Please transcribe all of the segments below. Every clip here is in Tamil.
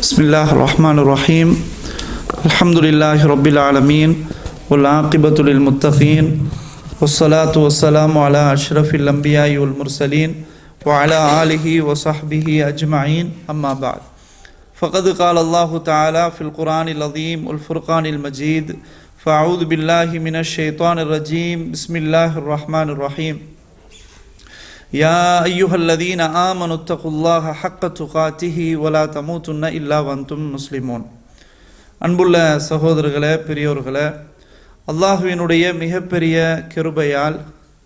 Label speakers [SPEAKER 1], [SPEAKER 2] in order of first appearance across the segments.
[SPEAKER 1] بسم الله الرحمن الرحيم الحمد لله رب العالمين والعاقبة للمتقين والصلاة والسلام على أشرف الأنبياء والمرسلين وعلى آله وصحبه أجمعين أما بعد فقد قال الله تعالى في القرآن العظيم والفرقان المجيد فأعوذ بالله من الشيطان الرجيم بسم الله الرحمن الرحيم يا أيها الذين آمنوا اتقوا الله حق تقاته ولا تموتن إلا وأنتم مسلمون அன்புள்ள சகோதரர்களே பெரியோர்களே அல்லாஹுவினுடைய மிகப்பெரிய கிருபையால்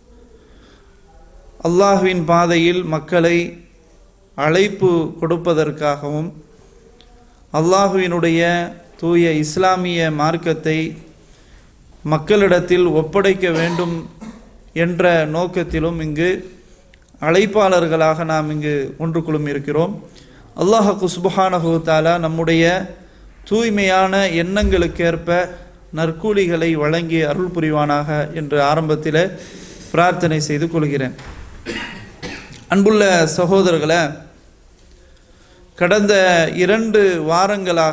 [SPEAKER 1] அல்லாஹுவின் பாதையில் மக்களை அழைப்பு கொடுப்பதற்காகவும் அல்லாஹுவினுடைய தூய இஸ்லாமிய மார்க்கத்தை மக்களிடத்தில் ஒப்படைக்க வேண்டும் என்ற நோக்கத்திலும் இங்கு அழைப்பாளர்களாக நாம் இங்கு ஒன்று குழுமி இருக்கிறோம் அல்லாஹு சுபஹானஹு தாலா நம்முடைய தூய்மையான எண்ணங்களுக்கேற்ப நற்கூலிகளை வழங்கி அருள் புரிவானாக என்று ஆரம்பத்தில் பிரார்த்தனை செய்து கொள்கிறேன் அன்புள்ள சகோதரர்களே கடந்த இரண்டு வாரங்களாக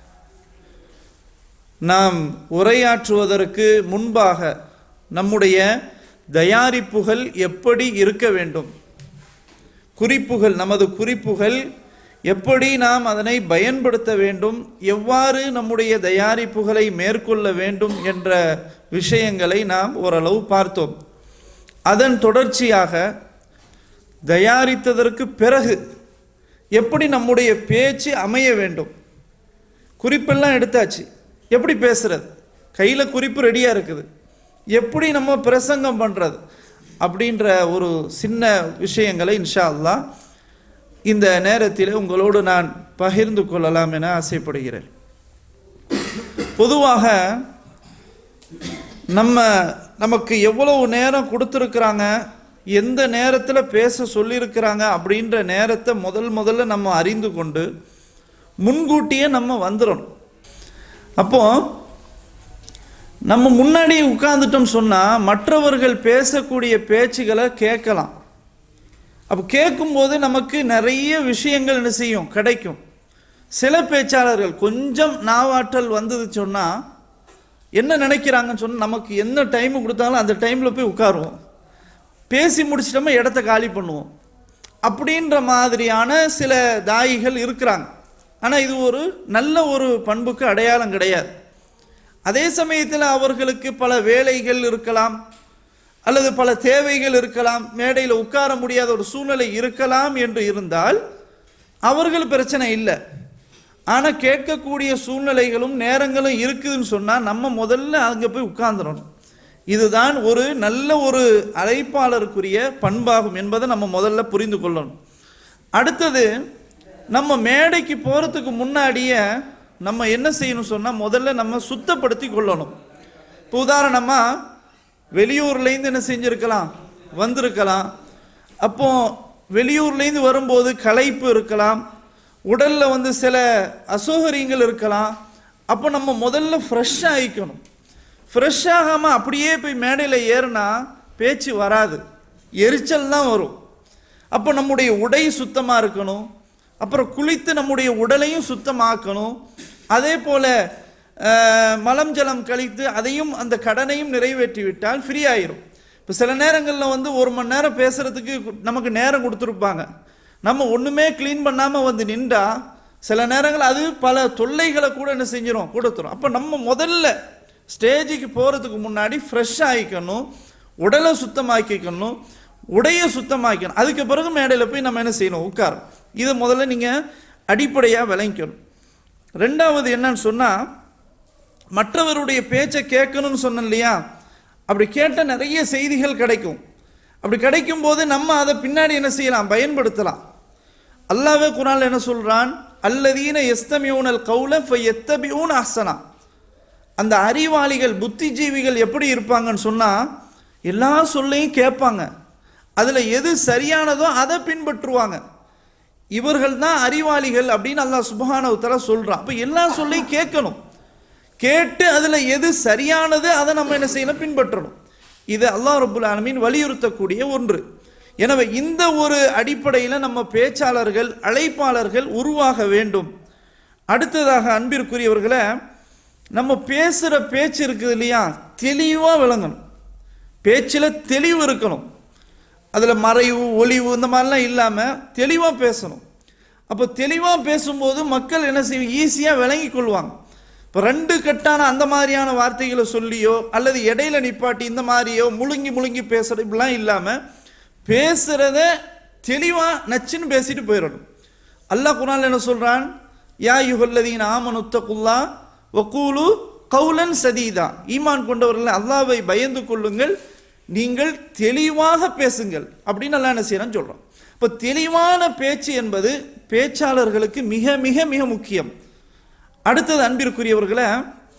[SPEAKER 1] நாம் உரையாற்றுவதற்கு முன்பாக நம்முடைய தயாரிப்புகள் எப்படி இருக்க வேண்டும் குறிப்புகள் நமது குறிப்புகள் எப்படி நாம் அதனை பயன்படுத்த வேண்டும் எவ்வாறு நம்முடைய தயாரிப்புகளை மேற்கொள்ள வேண்டும் என்ற விஷயங்களை நாம் ஓரளவு பார்த்தோம் அதன் தொடர்ச்சியாக தயாரித்ததற்கு பிறகு எப்படி நம்முடைய பேச்சு அமைய வேண்டும் குறிப்பெல்லாம் எடுத்தாச்சு எப்படி பேசுறது கையில் குறிப்பு ரெடியாக இருக்குது எப்படி நம்ம பிரசங்கம் பண்ணுறது அப்படின்ற ஒரு சின்ன விஷயங்களை இன்ஷா அல்லாஹ் இந்த நேரத்தில் உங்களோடு நான் பகிர்ந்து கொள்ளலாம் என ஆசைப்படுகிறேன் பொதுவாக நம்ம நமக்கு எவ்வளவு நேரம் கொடுத்துருக்குறாங்க எந்த நேரத்தில் பேச சொல்லியிருக்கிறாங்க அப்படின்ற நேரத்தை முதல் முதல்ல நம்ம அறிந்து கொண்டு முன்கூட்டியே நம்ம வந்துடணும் அப்போ நம்ம முன்னாடி உட்கார்ந்துட்டோம் சொன்னால் மற்றவர்கள் பேசக்கூடிய பேச்சுகளை கேட்கலாம் அப்போ கேட்கும்போது நமக்கு நிறைய விஷயங்கள் என்ன செய்யும் கிடைக்கும் சில பேச்சாளர்கள் கொஞ்சம் நாவாற்றல் வந்தது சொன்னால் என்ன நினைக்கிறாங்கன்னு சொன்னால் நமக்கு என்ன டைம் கொடுத்தாலும் அந்த டைமில் போய் உட்காருவோம் பேசி முடிச்சிட்டோமா இடத்த காலி பண்ணுவோம் அப்படின்ற மாதிரியான சில தாயிகள் இருக்கிறாங்க ஆனால் இது ஒரு நல்ல ஒரு பண்புக்கு அடையாளம் கிடையாது அதே சமயத்தில் அவர்களுக்கு பல வேலைகள் இருக்கலாம் அல்லது பல தேவைகள் இருக்கலாம் மேடையில் உட்கார முடியாத ஒரு சூழ்நிலை இருக்கலாம் என்று இருந்தால் அவர்கள் பிரச்சனை இல்லை ஆனால் கேட்கக்கூடிய சூழ்நிலைகளும் நேரங்களும் இருக்குதுன்னு சொன்னால் நம்ம முதல்ல அங்கே போய் உட்கார்ந்துடணும் இதுதான் ஒரு நல்ல ஒரு அழைப்பாளருக்குரிய பண்பாகும் என்பதை நம்ம முதல்ல புரிந்து கொள்ளணும் அடுத்தது நம்ம மேடைக்கு போகிறதுக்கு முன்னாடியே நம்ம என்ன செய்யணும் சொன்னால் முதல்ல நம்ம சுத்தப்படுத்தி கொள்ளணும் இப்போ உதாரணமாக வெளியூர்லேருந்து என்ன செஞ்சுருக்கலாம் வந்திருக்கலாம் அப்போ வெளியூர்லேருந்து வரும்போது களைப்பு இருக்கலாம் உடலில் வந்து சில அசௌகரியங்கள் இருக்கலாம் அப்போ நம்ம முதல்ல ஃப்ரெஷ்ஷாக ஆகிக்கணும் ஃப்ரெஷ் ஆகாமல் அப்படியே போய் மேடையில் ஏறுனா பேச்சு வராது எரிச்சல் தான் வரும் அப்போ நம்முடைய உடை சுத்தமாக இருக்கணும் அப்புறம் குளித்து நம்முடைய உடலையும் சுத்தமாக்கணும் அதே போல் மலம் ஜலம் கழித்து அதையும் அந்த கடனையும் நிறைவேற்றி விட்டால் ஃப்ரீ ஆயிரும் இப்போ சில நேரங்களில் வந்து ஒரு மணி நேரம் பேசுகிறதுக்கு நமக்கு நேரம் கொடுத்துருப்பாங்க நம்ம ஒன்றுமே க்ளீன் பண்ணாமல் வந்து நின்றா சில நேரங்கள் அது பல தொல்லைகளை கூட என்ன செஞ்சிடும் கொடுத்துரும் அப்போ நம்ம முதல்ல ஸ்டேஜுக்கு போகிறதுக்கு முன்னாடி ஃப்ரெஷ் ஆகிக்கணும் உடலை சுத்தமாக்கிக்கணும் உடையை சுத்தமாக்கணும் அதுக்கு பிறகு மேடையில் போய் நம்ம என்ன செய்யணும் உட்காரும் இதை முதல்ல நீங்கள் அடிப்படையாக விளங்கிக்கணும் ரெண்டாவது என்னன்னு சொன்னால் மற்றவருடைய பேச்சை கேட்கணும்னு சொன்னேன் இல்லையா அப்படி கேட்ட நிறைய செய்திகள் கிடைக்கும் அப்படி கிடைக்கும் போது நம்ம அதை பின்னாடி என்ன செய்யலாம் பயன்படுத்தலாம் அல்லாவே குரான் என்ன சொல்கிறான் அல்லதீன எஸ்தமியூனல் கவுல எத்தபியூன் அஹ்சனா அந்த அறிவாளிகள் புத்திஜீவிகள் எப்படி இருப்பாங்கன்னு சொன்னால் எல்லா சொல்லையும் கேட்பாங்க அதில் எது சரியானதோ அதை பின்பற்றுவாங்க இவர்கள் தான் அறிவாளிகள் அப்படின்னு அல்லாஹ் சுபஹானவத்தலா சொல்கிறான் அப்போ எல்லா சொல்லையும் கேட்கணும் கேட்டு அதில் எது சரியானது அதை நம்ம என்ன செய்யணும் பின்பற்றணும் இது அல்லாஹ் ரபுல் ஆலமீன் வலியுறுத்தக்கூடிய ஒன்று எனவே இந்த ஒரு அடிப்படையில் நம்ம பேச்சாளர்கள் அழைப்பாளர்கள் உருவாக வேண்டும் அடுத்ததாக அன்பிற்குரியவர்களை நம்ம பேசுகிற பேச்சு இருக்குது இல்லையா தெளிவாக விளங்கணும் பேச்சில் தெளிவு இருக்கணும் அதில் மறைவு ஒளிவு இந்த மாதிரிலாம் இல்லாமல் தெளிவாக பேசணும் அப்போ தெளிவாக பேசும்போது மக்கள் என்ன செய்யும் ஈஸியாக விளங்கி கொள்வாங்க இப்போ ரெண்டு கட்டான அந்த மாதிரியான வார்த்தைகளை சொல்லியோ அல்லது இடையில நிப்பாட்டி இந்த மாதிரியோ முழுங்கி முழுங்கி பேசுறது இப்படிலாம் இல்லாமல் பேசுகிறத தெளிவாக நச்சுன்னு பேசிட்டு போயிடணும் அல்லாஹ் குரான் என்ன சொல்கிறான் யா யுகல்லதீன் ஆமனுத்தகுல்லா வக்கூலு கவுலன் சதீதா ஈமான் கொண்டவர்கள் அல்லாவை பயந்து கொள்ளுங்கள் நீங்கள் தெளிவாக பேசுங்கள் அப்படின்னு அல்லா என்ன செய்யறான்னு சொல்கிறோம் இப்போ தெளிவான பேச்சு என்பது பேச்சாளர்களுக்கு மிக மிக மிக முக்கியம் அடுத்தது அன்பிற்குரியவர்களை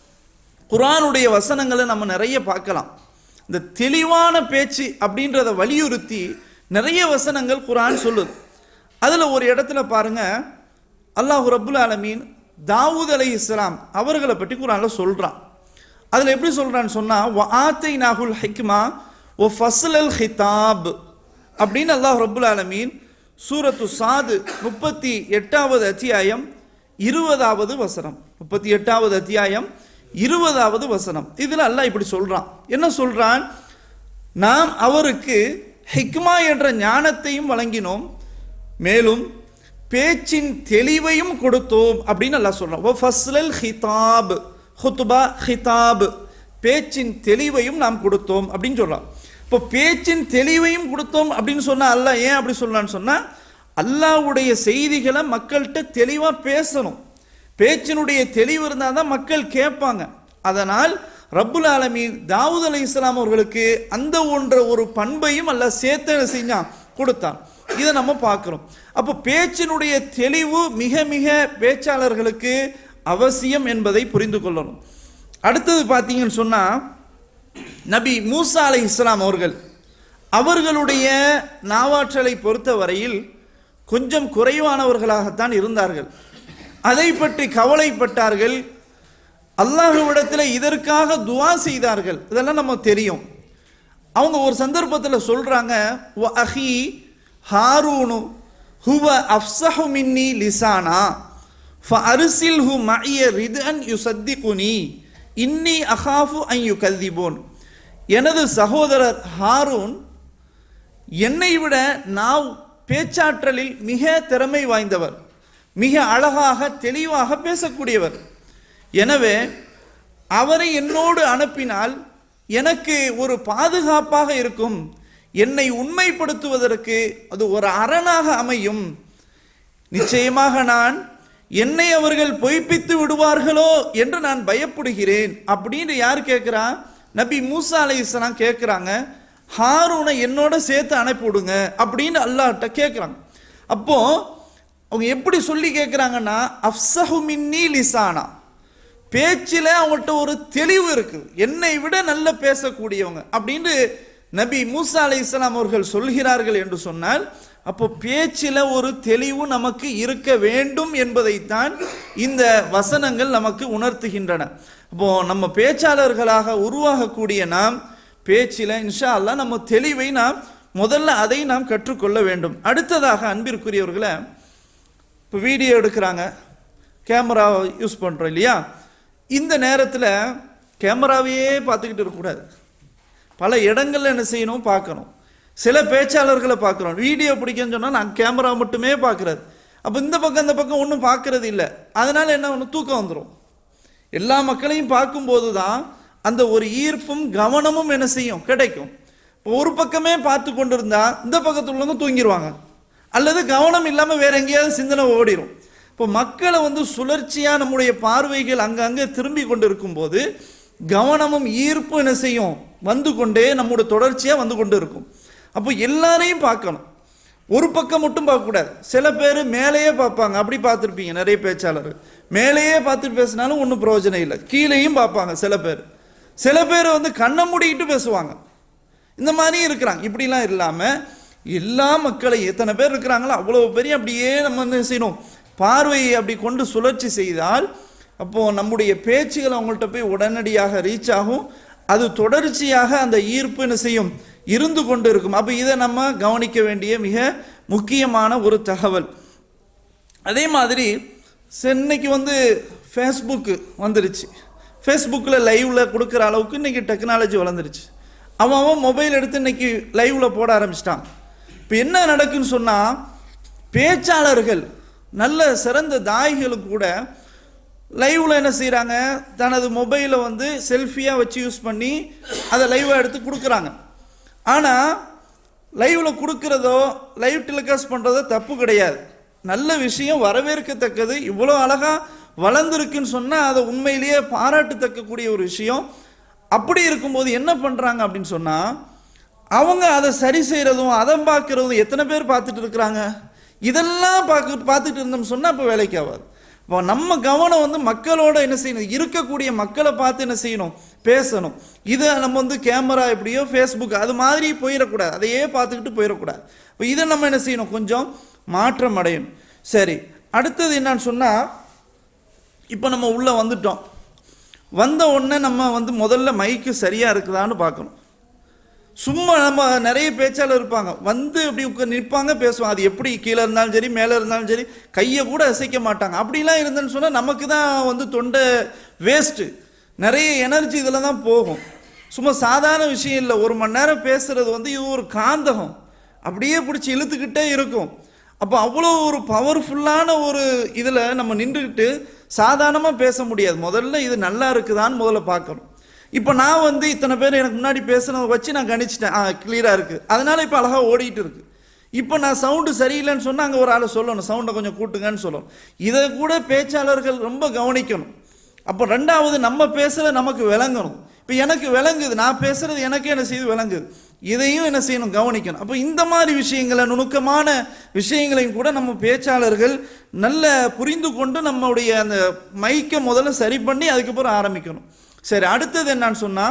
[SPEAKER 1] குரானுடைய வசனங்களை நம்ம நிறைய பார்க்கலாம் இந்த தெளிவான பேச்சு அப்படின்றத வலியுறுத்தி நிறைய வசனங்கள் குரான் சொல்லுது அதில் ஒரு இடத்துல பாருங்க அல்லாஹ் ரப்புல் ஆலமீன் தாவூத் அலை இஸ்லாம் அவர்களை பற்றி குரான்ல சொல்கிறான் அதில் எப்படி சொல்கிறான்னு சொன்னால் ஆத்தை நாகுல் ஹிக்மா ஓ ஃபஸ்லல் ஹிதாப் அப்படின்னு அல்லாஹ் ரப்புல் ஆலமீன் சூரத்து சாது முப்பத்தி எட்டாவது அத்தியாயம் இருபதாவது வசனம் முப்பத்தி எட்டாவது அத்தியாயம் இருபதாவது வசனம் இதில் அல்லாஹ் இப்படி சொல்றான் என்ன சொல்றான் நாம் அவருக்கு ஹிக்மா என்ற ஞானத்தையும் வழங்கினோம் மேலும் பேச்சின் தெளிவையும் கொடுத்தோம் அப்படின்னு அல்லாஹ் சொல்றான் ஓ ஃபஸ்லல் ஹிதாப் ஹுத்பா ஹிதாப் பேச்சின் தெளிவையும் நாம் கொடுத்தோம் அப்படின்னு சொல்றான் இப்போ பேச்சின் தெளிவையும் கொடுத்தோம் அப்படின்னு சொன்னா அல்லாஹ் ஏன் அப்படி சொல்லலான்னு சொன்னா அல்லாஹ்வுடைய செய்திகளை மக்கள்கிட்ட தெளிவாக பேசணும் பேச்சினுடைய தெளிவு இருந்தால் தான் மக்கள் கேட்பாங்க அதனால் ரப்புல் ஆலமீன் தாவூத் அலை இஸ்லாம் அவர்களுக்கு அந்த ஒன்ற ஒரு பண்பையும் அல்ல சேர்த்து என்ன செஞ்சான் கொடுத்தான் இதை நம்ம பார்க்குறோம் அப்போ பேச்சினுடைய தெளிவு மிக மிக பேச்சாளர்களுக்கு அவசியம் என்பதை புரிந்து கொள்ளணும் அடுத்தது பார்த்தீங்கன்னு சொன்னால் நபி மூசா அலை இஸ்லாம் அவர்கள் அவர்களுடைய நாவாற்றலை பொறுத்தவரையில் கொஞ்சம் குறைவானவர்களாகத்தான் இருந்தார்கள் அதை பற்றி கவலைப்பட்டார்கள் அல்லாஹுவிடத்தில் இதற்காக துவா செய்தார்கள் இதெல்லாம் நம்ம தெரியும் அவங்க ஒரு சந்தர்ப்பத்தில் சொல்றாங்க "வ அஹி ஹாரூனு ஹுவ அஃப்ஸஹு மின்னி லிசானா ஃபஅர்சில் ஹு மஇய ரிதன் யுசத்திகுனி இன்னி அஹாஃபு அன் யுகல்திபூன் எனது சகோதரர் ஹாரூன் என்னை விட நான் பேச்சாற்றலில் மிக திறமை வாய்ந்தவர் மிக அழகாக தெளிவாக பேசக்கூடியவர் எனவே அவரை என்னோடு அனுப்பினால் எனக்கு ஒரு பாதுகாப்பாக இருக்கும் என்னை உண்மைப்படுத்துவதற்கு அது ஒரு அரணாக அமையும் நிச்சயமாக நான் என்னை அவர்கள் பொய்ப்பித்து விடுவார்களோ என்று நான் பயப்படுகிறேன் அப்படின்னு யார் கேட்குறா நபி மூசா அலை இஸ்லாம் கேட்குறாங்க ஹாரூனை என்னோட சேர்த்து அனுப்பி விடுங்க அப்படின்னு அல்லாஹ்ட்ட கேட்குறாங்க அப்போ அவங்க எப்படி சொல்லி கேட்குறாங்கன்னா அஃப்சஹு மின்னி லிசானா பேச்சில் அவங்கள்ட்ட ஒரு தெளிவு இருக்குது என்னை விட நல்ல பேசக்கூடியவங்க அப்படின்னு நபி மூசா அலை இஸ்லாம் அவர்கள் சொல்கிறார்கள் என்று சொன்னால் அப்போ பேச்சில் ஒரு தெளிவு நமக்கு இருக்க வேண்டும் என்பதைத்தான் இந்த வசனங்கள் நமக்கு உணர்த்துகின்றன அப்போ நம்ம பேச்சாளர்களாக உருவாகக்கூடிய நாம் பேச்சில் இன்ஷா அல்லாஹ் நம்ம தெளிவை நாம் முதல்ல அதை நாம் கற்றுக்கொள்ள வேண்டும் அடுத்ததாக அன்பிற்குரியவர்களை இப்போ வீடியோ எடுக்கிறாங்க கேமரா யூஸ் பண்ணுறோம் இல்லையா இந்த நேரத்தில் கேமராவையே பார்த்துக்கிட்டு இருக்கக்கூடாது பல இடங்கள்ல என்ன செய்யணும் பார்க்கணும் சில பேச்சாளர்களை பார்க்குறோம் வீடியோ பிடிக்கன்னு சொன்னால் நான் கேமரா மட்டுமே பார்க்குறது அப்போ இந்த பக்கம் இந்த பக்கம் ஒன்றும் பார்க்கறது இல்லை அதனால என்ன ஒன்று தூக்கம் வந்துடும் எல்லா மக்களையும் பார்க்கும்போது தான் அந்த ஒரு ஈர்ப்பும் கவனமும் என்ன செய்யும் கிடைக்கும் இப்போ ஒரு பக்கமே பார்த்து கொண்டு இருந்தா இந்த பக்கத்துல உள்ளவங்க தூங்கிடுவாங்க அல்லது கவனம் இல்லாமல் வேற எங்கேயாவது சிந்தனை ஓடிடும் இப்போ மக்களை வந்து சுழற்சியாக நம்முடைய பார்வைகள் அங்கங்கே திரும்பி கொண்டு இருக்கும்போது கவனமும் ஈர்ப்பும் என்ன செய்யும் வந்து கொண்டே நம்முடைய தொடர்ச்சியாக வந்து கொண்டு இருக்கும் அப்போ எல்லாரையும் பார்க்கணும் ஒரு பக்கம் மட்டும் பார்க்கக்கூடாது சில பேர் மேலேயே பார்ப்பாங்க அப்படி பார்த்துருப்பீங்க நிறைய பேச்சாளர் மேலேயே பார்த்துட்டு பேசினாலும் ஒன்றும் பிரயோஜனம் இல்லை கீழேயும் பார்ப்பாங்க சில பேர் சில பேர் வந்து கண்ணை மூடிக்கிட்டு பேசுவாங்க இந்த மாதிரி இருக்கிறாங்க இப்படிலாம் இல்லாமல் எல்லா மக்களையும் எத்தனை பேர் இருக்கிறாங்களோ அவ்வளோ பெரிய அப்படியே நம்ம என்ன செய்யணும் பார்வையை அப்படி கொண்டு சுழற்சி செய்தால் அப்போது நம்முடைய பேச்சுகள் அவங்கள்ட்ட போய் உடனடியாக ரீச் ஆகும் அது தொடர்ச்சியாக அந்த ஈர்ப்பு என்ன செய்யும் இருந்து கொண்டு இருக்கும் அப்போ இதை நம்ம கவனிக்க வேண்டிய மிக முக்கியமான ஒரு தகவல் அதே மாதிரி சரி, இன்னைக்கு வந்து ஃபேஸ்புக்கு வந்துருச்சு ஃபேஸ்புக்கில் லைவில் கொடுக்குற அளவுக்கு இன்னைக்கு டெக்னாலஜி வளர்ந்துருச்சு அவன் அவன் மொபைல் எடுத்து இன்னைக்கு லைவில் போட ஆரம்பிச்சிட்டான் இப்போ என்ன நடக்குன்னு சொன்னால் பேச்சாளர்கள் நல்ல சிறந்த தாய்களுக்கு கூட லைவில் என்ன செய்கிறாங்க தனது மொபைலை வந்து செல்ஃபியாக வச்சு யூஸ் பண்ணி அதை லைவாக எடுத்து கொடுக்குறாங்க ஆனால் லைவில் கொடுக்குறதோ லைவ் டெலிகாஸ்ட் பண்ணுறதோ தப்பு கிடையாது நல்ல விஷயம் வரவேற்கத்தக்கது இவ்வளோ அழகாக வளர்ந்துருக்குன்னு சொன்னால் அதை உண்மையிலேயே பாராட்டத்தக்கக்கூடிய ஒரு விஷயம் அப்படி இருக்கும்போது என்ன பண்ணுறாங்க அப்படின்னு சொன்னால் அவங்க அதை சரி செய்கிறதும் அதை பார்க்குறதும் எத்தனை பேர் பார்த்துட்டு இருக்கிறாங்க இதெல்லாம் பார்க்க பார்த்துட்டு இருந்தோம்னு சொன்னால் இப்போ வேலைக்கு ஆகாது இப்போ நம்ம கவனம் வந்து மக்களோட என்ன செய்யணும் இருக்கக்கூடிய மக்களை பார்த்து என்ன செய்யணும் பேசணும் இதை நம்ம வந்து கேமரா எப்படியோ ஃபேஸ்புக் அது மாதிரி போயிடக்கூடாது அதையே பார்த்துக்கிட்டு போயிடக்கூடாது இப்போ இதை நம்ம என்ன செய்யணும் கொஞ்சம் மாற்றம் அடையணும் சரி அடுத்தது என்னன்னு சொன்னால் இப்போ நம்ம உள்ளே வந்துட்டோம் வந்த உடனே நம்ம வந்து முதல்ல மைக்கு சரியாக இருக்குதான்னு பார்க்கணும் சும்மா நம்ம நிறைய பேச்சாளர் இருப்பாங்க வந்து அப்படி உட்கார் நிற்பாங்க பேசுவாங்க அது எப்படி கீழே இருந்தாலும் சரி மேலே இருந்தாலும் சரி கையை கூட அசைக்க மாட்டாங்க அப்படிலாம் இருந்தேன்னு சொன்னால் நமக்கு தான் வந்து தொண்டை வேஸ்ட்டு நிறைய எனர்ஜி இதில் தான் போகும் சும்மா சாதாரண விஷயம் இல்லை ஒரு மணி நேரம் பேசுறது வந்து இது ஒரு காந்தகம் அப்படியே பிடிச்சி இழுத்துக்கிட்டே இருக்கும் அப்போ அவ்வளோ ஒரு பவர்ஃபுல்லான ஒரு இதில் நம்ம நின்றுக்கிட்டு சாதாரணமாக பேச முடியாது முதல்ல இது நல்லா இருக்குதான்னு முதல்ல பார்க்கணும் இப்போ நான் வந்து இத்தனை பேர் எனக்கு முன்னாடி பேசுனதை வச்சு நான் கணிச்சிட்டேன் ஆ கிளியராக இருக்குது அதனால இப்போ அழகாக ஓடிட்டு இருக்கு இப்போ நான் சவுண்டு சரியில்லைன்னு சொன்னால் அங்கே ஒரு ஆளை சொல்லணும் சவுண்டை கொஞ்சம் கூட்டுங்கன்னு சொல்லணும் இதை கூட பேச்சாளர்கள் ரொம்ப கவனிக்கணும் அப்போ ரெண்டாவது நம்ம பேசுறது நமக்கு விளங்கணும் இப்போ எனக்கு விளங்குது நான் பேசுறது எனக்கே என்ன செய்யுது விளங்குது இதையும் என்ன செய்யணும் கவனிக்கணும் அப்போ இந்த மாதிரி விஷயங்களை நுணுக்கமான விஷயங்களையும் கூட நம்ம பேச்சாளர்கள் நல்ல புரிந்து கொண்டு நம்மளுடைய அந்த மைக்கை முதல்ல சரி பண்ணி அதுக்கப்புறம் ஆரம்பிக்கணும் சரி அடுத்தது என்னன்னு சொன்னால்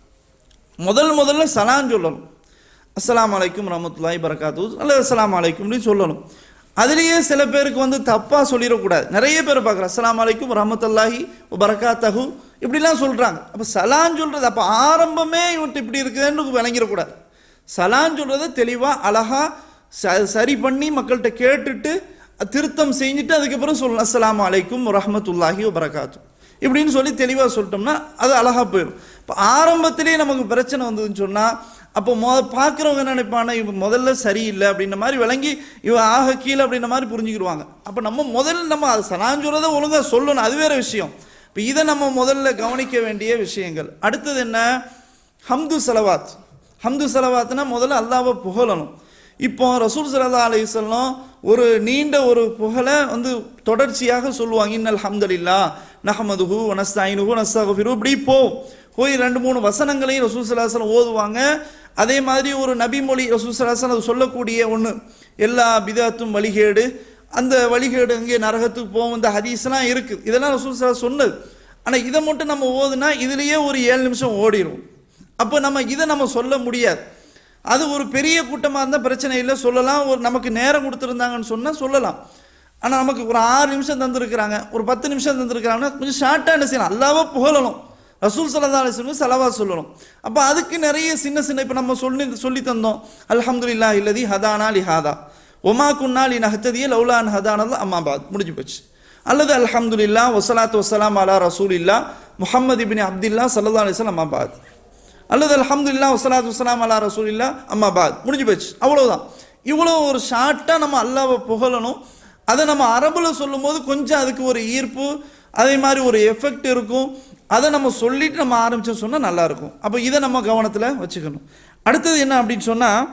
[SPEAKER 1] முதல் முதல்ல சலான் சொல்லணும் அஸ்ஸலாமு அலைக்கும் ரஹமத்துல்லாஹி பரகாத்து அல்லது அஸ்ஸலாமு அலைக்கும்னு சொல்லணும் அதுலேயே சில பேருக்கு வந்து தப்பாக சொல்லிடக்கூடாது நிறைய பேர் பார்க்குறேன் அஸ்ஸலாமு அலைக்கும் ரஹமத்துல்லாஹி பரகாத்தஹு இப்படிலாம் சொல்கிறாங்க அப்போ சலான் சொல்கிறது அப்போ ஆரம்பமே இவன்ட்டு இப்படி இருக்குதுன்னு விளங்கிடக்கூடாது சலான் சொல்கிறத தெளிவாக அழகாக ச சரி பண்ணி மக்கள்கிட்ட கேட்டுட்டு திருத்தம் செஞ்சுட்டு அதுக்கப்புறம் சொல்லணும் அஸ்ஸலாமு அலைக்கும் ரஹமத்துல்லாஹி வபரகாத்து இப்படின்னு சொல்லி தெளிவாக சொல்லிட்டோம்னா அது அழகாக போயிடும் இப்போ ஆரம்பத்திலேயே நமக்கு பிரச்சனை வந்ததுன்னு சொன்னால் அப்போ மொ பார்க்குறவங்க என்ன நினைப்பானா இவன் முதல்ல சரியில்லை அப்படின்ற மாதிரி விளங்கி இவன் ஆக கீழே அப்படின்ற மாதிரி புரிஞ்சுக்கிடுவாங்க அப்போ நம்ம முதல்ல நம்ம அது சலாஞ்சொல்லதை ஒழுங்காக சொல்லணும் அது வேற விஷயம் இப்போ இதை நம்ம முதல்ல கவனிக்க வேண்டிய விஷயங்கள் அடுத்தது என்ன ஹம்து சலவாத் ஹம்து சலவாத்னா முதல்ல அல்லாவை புகழணும் இப்போ ரசூல் சல்லா அலையுசல்லாம் ஒரு நீண்ட ஒரு புகழை வந்து தொடர்ச்சியாக சொல்லுவாங்க இன்னல் ஹம்தலில்லா நஹமதுஹு நஸ்தாயினுஹு நஸ்தகுஃபிரு இப்படி போ போய் ரெண்டு மூணு வசனங்களையும் ரசூல் சல்லாஹலம் ஓதுவாங்க அதே மாதிரி ஒரு நபிமொழி ரசூல் சல்லாஹலம் அது சொல்லக்கூடிய ஒன்று எல்லா பிதாத்தும் வழிகேடு அந்த வழிகேடு அங்கே நரகத்துக்கு போகும் இந்த ஹதீஸ்லாம் இருக்குது இதெல்லாம் ரசூல் சல்லா சொன்னது ஆனால் இதை மட்டும் நம்ம ஓதுனா இதுலேயே ஒரு ஏழு நிமிஷம் ஓடிடும் அப்போ நம்ம இதை நம்ம சொல்ல முடியாது அது ஒரு பெரிய கூட்டமாக இருந்தால் பிரச்சனை இல்லை சொல்லலாம் ஒரு நமக்கு நேரம் கொடுத்துருந்தாங்கன்னு சொன்னால் சொல்லலாம் ஆனால் நமக்கு ஒரு ஆறு நிமிஷம் தந்துருக்குறாங்க ஒரு பத்து நிமிஷம் தந்துருக்குறாங்கன்னா கொஞ்சம் ஷார்ட்டாக என்ன செய்யணும் அல்லாவா புகழணும் ரசூல் சல்லா அலிஸ்லம் சலவா சொல்லணும் அப்போ அதுக்கு நிறைய சின்ன சின்ன இப்போ நம்ம சொல்லி சொல்லி தந்தோம் அல்ஹம்துலில்லா இல்லதி ஹதானா லி ஹாதா ஒமா குன்னா லி நஹத்ததிய லவுலான் ஹதானல்லா அம்மாபாத் முடிஞ்சு போச்சு அல்லது அல்ஹம்துலில்லா வசலாத்து வசலாம் அலா ரசூல் இல்லா முஹம்மது இபின் அப்துல்லா சல்லா அலிஸ்லாம் அம்மாபாத் அல்லது அல்ஹம்துலில்லா வசலாத்து வசலாம் அலா ரசூல் இல்லா அம்மாபாத் முடிஞ்சு போச்சு அவ்வளவுதான் இவ்வளோ ஒரு ஷார்ட்டாக நம்ம அல்லாவை புகழணும் அதை நம்ம அரபில் சொல்லும்போது கொஞ்சம் அதுக்கு ஒரு ஈர்ப்பு அதே மாதிரி ஒரு எஃபெக்ட் இருக்கும் அதை நம்ம சொல்லிட்டு நம்ம ஆரம்பிச்சோம் சொன்னால் நல்லா இருக்கும் அப்போ இதை நம்ம கவனத்தில் வச்சுக்கணும் அடுத்தது என்ன அப்படின்னு சொன்னால்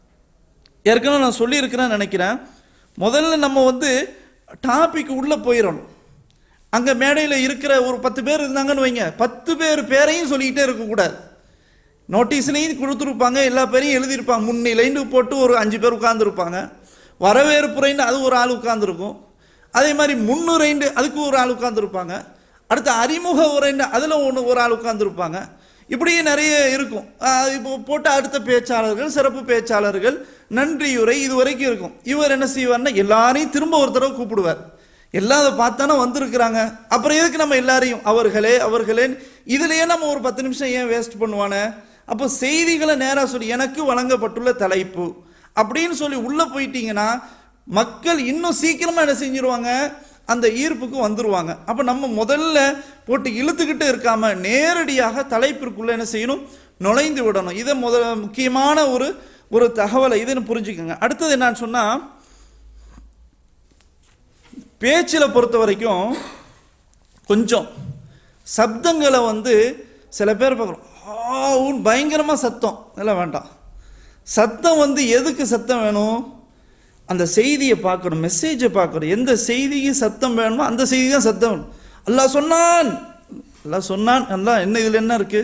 [SPEAKER 1] ஏற்கனவே நான் சொல்லியிருக்கிறேன்னு நினைக்கிறேன் முதல்ல நம்ம வந்து டாபிக் உள்ளே போயிடணும் அங்கே மேடையில் இருக்கிற ஒரு பத்து பேர் இருந்தாங்கன்னு வைங்க பத்து பேர் பேரையும் சொல்லிக்கிட்டே இருக்கக்கூடாது நோட்டீஸ்லையும் கொடுத்துருப்பாங்க எல்லா பேரையும் எழுதியிருப்பாங்க முன்னிலைன்னு போட்டு ஒரு அஞ்சு பேர் உட்காந்துருப்பாங்க வரவேற்புரைன்னு அது ஒரு ஆள் உட்காந்துருக்கும் அதே மாதிரி முன்னுரைண்டு அதுக்கு ஒரு ஆள் உட்காந்துருப்பாங்க அடுத்து அறிமுக உரைன்னு அதில் ஒன்று ஒரு ஆள் உட்காந்துருப்பாங்க இப்படியே நிறைய இருக்கும் ஆஹ் இப்போ போட்ட அடுத்த பேச்சாளர்கள் சிறப்பு பேச்சாளர்கள் நன்றியுரை இது வரைக்கும் இருக்கும் இவர் என்ன செய்வார்னா எல்லாரையும் திரும்ப ஒரு தடவை கூப்பிடுவார் எல்லாம் அதை பார்த்தானே வந்திருக்கிறாங்க அப்புறம் எதுக்கு நம்ம எல்லாரையும் அவர்களே அவர்களே இதுலயே நம்ம ஒரு பத்து நிமிஷம் ஏன் வேஸ்ட் பண்ணுவானே அப்போ செய்திகளை நேராக சொல்லி எனக்கு வழங்கப்பட்டுள்ள தலைப்பு அப்படின்னு சொல்லி உள்ளே போயிட்டீங்கன்னா மக்கள் இன்னும் சீக்கிரமாக என்ன செஞ்சிருவாங்க அந்த ஈர்ப்புக்கு வந்துருவாங்க அப்போ நம்ம முதல்ல போட்டு இழுத்துக்கிட்டு இருக்காம நேரடியாக தலைப்பிற்குள்ள என்ன செய்யணும் நுழைந்து விடணும் இதை முத முக்கியமான ஒரு ஒரு தகவலை இதுன்னு புரிஞ்சுக்கோங்க அடுத்தது என்னன்னு சொன்னா பேச்சில் பொறுத்த வரைக்கும் கொஞ்சம் சப்தங்களை வந்து சில பேர் பார்க்குறோம் ஆவுன்னு பயங்கரமாக சத்தம் இதெல்லாம் வேண்டாம் சத்தம் வந்து எதுக்கு சத்தம் வேணும் அந்த செய்தியை பார்க்கணும் மெசேஜை பார்க்கணும் எந்த செய்திக்கு சத்தம் வேணுமோ அந்த செய்தி தான் சத்தம் வேணும் அல்லாஹ் சொன்னான் அல்லாஹ் சொன்னான் அல்லாஹ் என்ன இதில் என்ன இருக்கு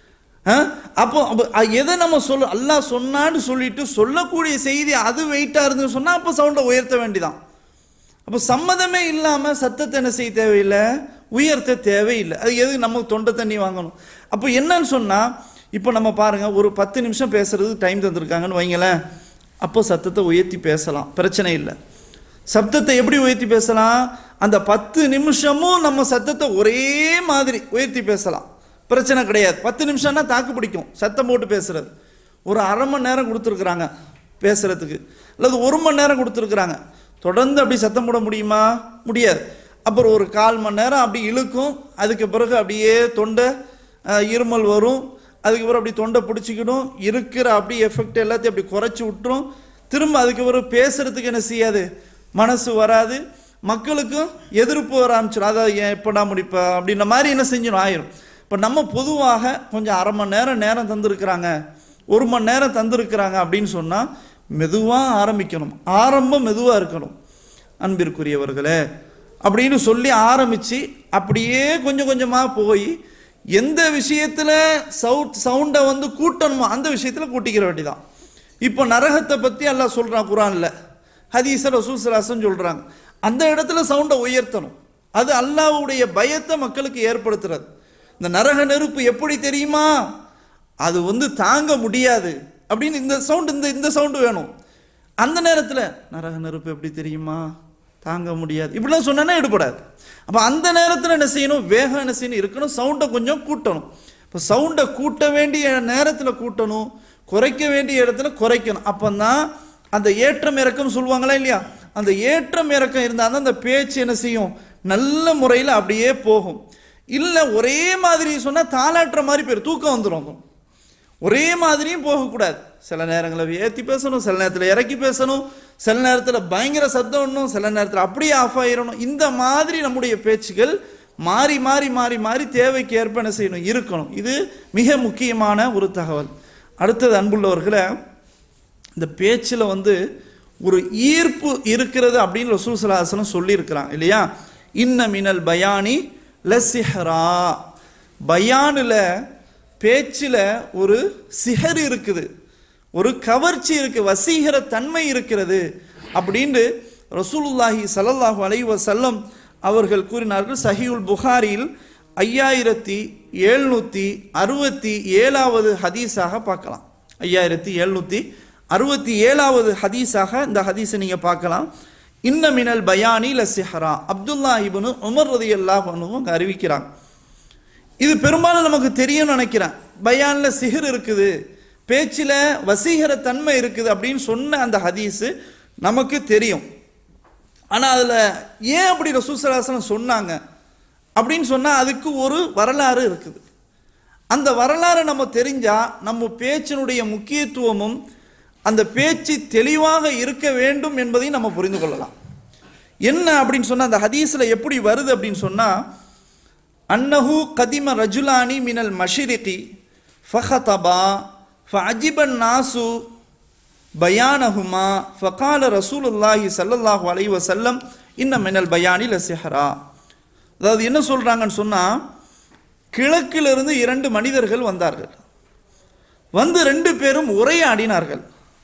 [SPEAKER 1] ஆ? அப்போ அப்போ அ- எதை நம்ம சொல்ல அல்லாஹ் சொன்னான்னு சொல்லிட்டு சொல்லக்கூடிய செய்தி அது வெயிட்டாக இருந்துன்னு சொன்னால் அப்போ சவுண்டை உயர்த்த வேண்டிதான் அப்போ சம்மதமே இல்லாமல் சத்தத்தை என்ன செய்ய தேவையில்லை உயர்த்த தேவையில்லை அது எது நம்ம தொண்டை தண்ணி வாங்கணும் அப்போ என்னன்னு சொன்னால் இப்போ நம்ம பாருங்க ஒரு பத்து நிமிஷம் பேசுறதுக்கு டைம் தந்திருக்காங்கன்னு வைங்களேன் அப்போ சத்தத்தை உயர்த்தி பேசலாம் பிரச்சனை இல்லை சப்தத்தை எப்படி உயர்த்தி பேசலாம் அந்த பத்து நிமிஷமும் நம்ம சத்தத்தை ஒரே மாதிரி உயர்த்தி பேசலாம் பிரச்சனை கிடையாது பத்து நிமிஷம்னா தாக்கு பிடிக்கும் சத்தம் போட்டு பேசுறது ஒரு அரை மணி நேரம் கொடுத்துருக்குறாங்க பேசுறதுக்கு அல்லது ஒரு மணி நேரம் கொடுத்துருக்குறாங்க தொடர்ந்து அப்படி சத்தம் போட முடியுமா முடியாது அப்புறம் ஒரு கால் மணி நேரம் அப்படி இழுக்கும் அதுக்கு பிறகு அப்படியே தொண்டை அஹ், இருமல் வரும் அதுக்கப்புறம் அப்படி தொண்டை பிடிச்சிக்கிடும் இருக்கிற அப்படி எஃபெக்ட் எல்லாத்தையும் அப்படி குறைச்சி விட்டுரும் திரும்ப அதுக்கப்புறம் பேசுறதுக்கு என்ன செய்யாது மனசு வராது மக்களுக்கும் எதிர்ப்பு வர ஆரம்பிச்சிடும் அதாவது ஏன் எப்படா முடிப்ப அப்படின்ற மாதிரி என்ன செஞ்சிடும் ஆயிரும் இப்போ நம்ம பொதுவாக கொஞ்சம் அரை மணி நேரம் நேரம் தந்திருக்கிறாங்க ஒரு மணி நேரம் தந்திருக்கிறாங்க அப்படின்னு சொன்னால் மெதுவாக ஆரம்பிக்கணும் ஆரம்பம் மெதுவாக இருக்கணும் அன்பிற்குரியவர்களே அப்படின்னு சொல்லி ஆரம்பித்து அப்படியே கொஞ்சம் கொஞ்சமாக போய் எந்த விஷயத்தில் சவுட் சவுண்டை வந்து கூட்டணுமோ அந்த விஷயத்தில் கூட்டிக்கிற வேண்டிதான் இப்போ நரகத்தை பற்றி அல்லாஹ் சொல்கிறான் குரானில் ஹதீஸ ரசூசலாசன் சொல்கிறாங்க அந்த இடத்துல சவுண்டை உயர்த்தணும் அது அல்லாஹ்வுடைய பயத்தை மக்களுக்கு ஏற்படுத்துறது இந்த நரக நெருப்பு எப்படி தெரியுமா அது வந்து தாங்க முடியாது அப்படின்னு இந்த சவுண்ட் இந்த இந்த சவுண்டு வேணும் அந்த நேரத்தில் நரக நெருப்பு எப்படி தெரியுமா தாங்க முடியாது இப்படிலாம் சொன்னா எடுபடாது அப்போ அந்த நேரத்தில் என்ன செய்யணும் வேகம் என்ன செய்யணும் இருக்கணும் சவுண்டை கொஞ்சம் கூட்டணும் இப்போ சவுண்டை கூட்ட வேண்டிய நேரத்தில் கூட்டணும் குறைக்க வேண்டிய இடத்துல குறைக்கணும் அப்போ தான் அந்த ஏற்றம் இறக்கம் சொல்லுவாங்களா இல்லையா அந்த ஏற்றம் இறக்கம் இருந்தால் தான் அந்த பேச்சு என்ன செய்யும் நல்ல முறையில் அப்படியே போகும் இல்லை ஒரே மாதிரி சொன்னால் தாளாட்டுற மாதிரி பேர் தூக்கம் வந்துடும் ஒரே மாதிரியும் போகக்கூடாது சில நேரங்களில் ஏற்றி பேசணும் சில நேரத்தில் இறக்கி பேசணும் சில நேரத்தில் பயங்கர சத்தம் வரணும் சில நேரத்தில் அப்படியே ஆஃப் ஆயிரணும் இந்த மாதிரி நம்முடைய பேச்சுகள் மாறி மாறி மாறி மாறி தேவைக்கு ஏற்ப என்ன செய்யணும் இருக்கணும் இது மிக முக்கியமான ஒரு தகவல் அடுத்தது அன்புள்ளவர்களை இந்த பேச்சில் வந்து ஒரு ஈர்ப்பு இருக்கிறது அப்படின்னு ரசூல் சலாஹனம் சொல்லியிருக்கிறான் இல்லையா இன்ன மினல் பயானி லசிஹரா பயானில் பேச்சில் ஒரு சிஹர் இருக்குது ஒரு கவர்ச்சி இருக்கு வசீகர தன்மை இருக்கிறது அப்படின்னு ரசூலுல்லாஹி ஸல்லல்லாஹு அலைஹி வஸல்லம் அவர்கள் கூறினார்கள் சஹீவுல் புகாரியில் ஐயாயிரத்தி எழுநூற்றி அறுபத்தி ஏழாவது ஹதீஸாக பார்க்கலாம் ஐயாயிரத்தி எழுநூற்றி அறுபத்தி ஏழாவது ஹதீஸாக இந்த ஹதீஸை நீங்கள் பார்க்கலாம் இன்ன மினல் பயானி லசிஹரா அப்துல்லா இப்னு உமர் ரதியல்லாஹு அன்ஹு அங்கே அறிவிக்கிறாங்க இது பெரும்பாலும் நமக்கு தெரியும்னு நினைக்கிறேன் பயான்ல சிஹர் இருக்குது பேச்சில் வசீகர தன்மை இருக்குது அப்படின்னு சொன்ன அந்த ஹதீஸு நமக்கு தெரியும் ஆனால் அதில் ஏன் அப்படி ரசூசலாசனம் சொன்னாங்க அப்படின்னு சொன்னால் அதுக்கு ஒரு வரலாறு இருக்குது அந்த வரலாறை நம்ம தெரிஞ்சால் நம்ம பேச்சினுடைய முக்கியத்துவமும் அந்த பேச்சு தெளிவாக இருக்க வேண்டும் என்பதையும் நம்ம புரிந்து கொள்ளலாம் என்ன அப்படின்னு சொன்னால் அந்த ஹதீஸில் எப்படி வருது அப்படின்னு சொன்னால் அன்னஹு கதிம ரஜுலானி மினல் மஷிரிகி ஃபஹதபா ஃபஅஜிபன் நாசு பயானஹுமா ஃபகால ரசூலுல்லாஹி ஸல்லல்லாஹு அலைஹி வஸல்லம் இன்ன மினல் பயானி லசிஹரா அதாவது என்ன சொல்றாங்கன்னு சொன்னா கிழக்கிலிருந்து இரண்டு மனிதர்கள் வந்தார்கள் வந்து ரெண்டு பேரும் உரையாடினார்கள்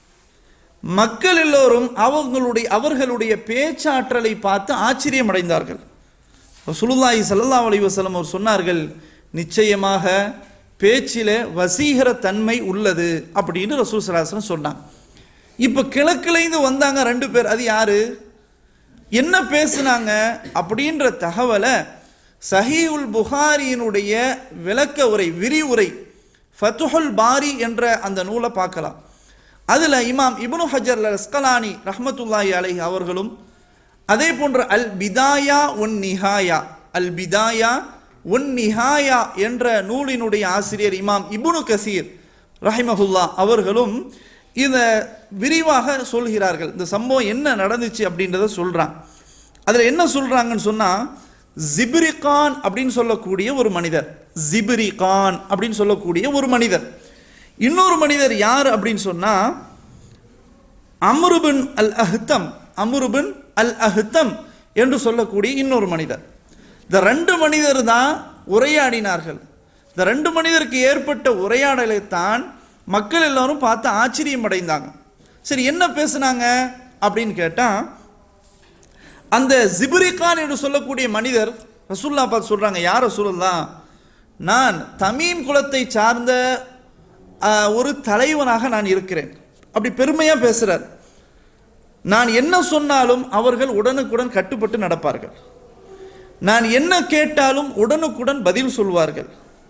[SPEAKER 1] மக்கள் எல்லோரும் அவங்களுடைய அவர்களுடைய பேச்சாற்றலை பார்த்து ஆச்சரியம் அடைந்தார்கள் சுலுல்லாஹி ஸல்லல்லாஹு அலைஹி வஸல்லம் அவர் சொன்னார்கள் நிச்சயமாக பேச்சிலே வசீகர தன்மை உள்ளது அப்படின்னு ரசூல் சலாசனம் சொன்னாங்க இப்போ கிழக்குலேருந்து வந்தாங்க ரெண்டு பேர் அது யாரு என்ன பேசுனாங்க அப்படின்ற தகவலை சஹீவுல் புகாரியினுடைய விளக்க உரை விரிவுரை ஃபத்துஹுல் பாரி என்ற அந்த நூலை பார்க்கலாம் அதில் இமாம் இப்னு ஹஜர் அஸ்கலானி ரஹ்மத்துல்லாஹி அலைஹி அவர்களும் அதே போன்று அல் பிதாயா ஒன் நிஹாயா அல் பிதாயா ஒன் நிஹாயா என்ற நூலினுடைய ஆசிரியர் இமாம் இப்னு கசீர் ரஹிமஹுல்லா அவர்களும் இதை விரிவாக சொல்கிறார்கள் இந்த சம்பவம் என்ன நடந்துச்சு அப்படின்றத சொல்றாங்க அதில் என்ன சொல்றாங்கன்னு சொன்னா ஜிப்ரி கான் அப்படின்னு சொல்லக்கூடிய ஒரு மனிதர் ஜிப்ரி கான் அப்படின்னு சொல்லக்கூடிய ஒரு மனிதர் இன்னொரு மனிதர் யார் அப்படின்னு சொன்னா அம்ருபின் அல் அஹ்தம் அம்ருபின் அல் அஹ்தம் என்று சொல்லக்கூடிய இன்னொரு மனிதர் இந்த ரெண்டு மனிதர் தான் உரையாடினார்கள் இந்த ரெண்டு மனிதருக்கு ஏற்பட்ட உரையாடலை தான் மக்கள் எல்லாரும் பார்த்து ஆச்சரியம் அடைந்தாங்க சரி என்ன பேசுனாங்க அப்படின்னு கேட்டா அந்த ஜிப்ரிகான் என்று சொல்லக்கூடிய மனிதர் ரசூல்லா பார்த்து சொல்றாங்க யார் ரசூலுல்லா நான் தமீம் குலத்தை சார்ந்த ஆஹ், ஒரு தலைவனாக நான் இருக்கிறேன் அப்படி பெருமையா பேசுறார் நான் என்ன சொன்னாலும் அவர்கள் உடனுக்குடன் கட்டுப்பட்டு நடப்பார்கள் நான் என்ன கேட்டாலும் உடனுக்குடன் பதில் சொல்வார்கள்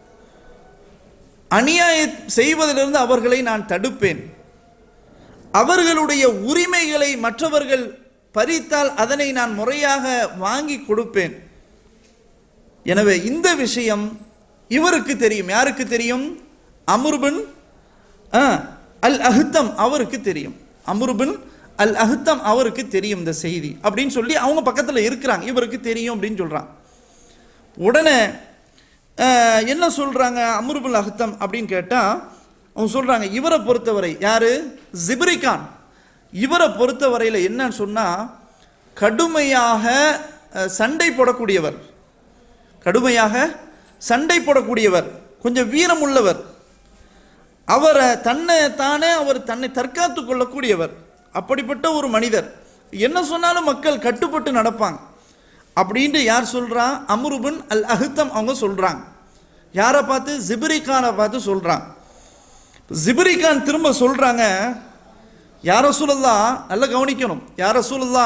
[SPEAKER 1] அநியாய செய்வதிலிருந்து அவர்களை நான் தடுப்பேன் அவர்களுடைய உரிமைகளை மற்றவர்கள் பறித்தால் அதனை நான் முறையாக வாங்கி கொடுப்பேன் எனவே இந்த விஷயம் இவருக்கு தெரியும் யாருக்கு தெரியும் அமுர்பின் அல் அஹ்தம் அவருக்கு தெரியும் அமுர்பின் அல் அஹ்தம் அவருக்கு தெரியும் இந்த செய்தி அப்படின்னு சொல்லி அவங்க பக்கத்தில் இருக்கிறாங்க இவருக்கு தெரியும் அப்படின்னு சொல்றாங்க உடனே அஹ், என்ன சொல்றாங்க அமுர்புல் அஹ்தம் அப்படின்னு கேட்டா அவங்க சொல்றாங்க இவரை பொறுத்தவரை யாரு ஜிப்ரிகான் இவரை பொறுத்தவரையில் என்னன்னு சொன்னா கடுமையாக அஹ், சண்டை போடக்கூடியவர் கடுமையாக சண்டை போடக்கூடியவர் கொஞ்சம் வீரம் உள்ளவர் அவரை தன்னை தானே அவர் தன்னை தற்காத்து கொள்ளக்கூடியவர் அப்படிப்பட்ட ஒரு மனிதர் என்ன சொன்னாலும் மக்கள் கட்டுப்பட்டு நடப்பாங்க அப்படின்ட்டு யார் சொல்றா அம்ருபின் அல் அஹ்தம் அவங்க சொல்றாங்க யாரை பார்த்து ஜிப்ரிகானை பார்த்து சொல்றாங்க ஜிப்ரிகான் திரும்ப சொல்றாங்க யார சூழல்லா நல்லா கவனிக்கணும் யார சூழல்லா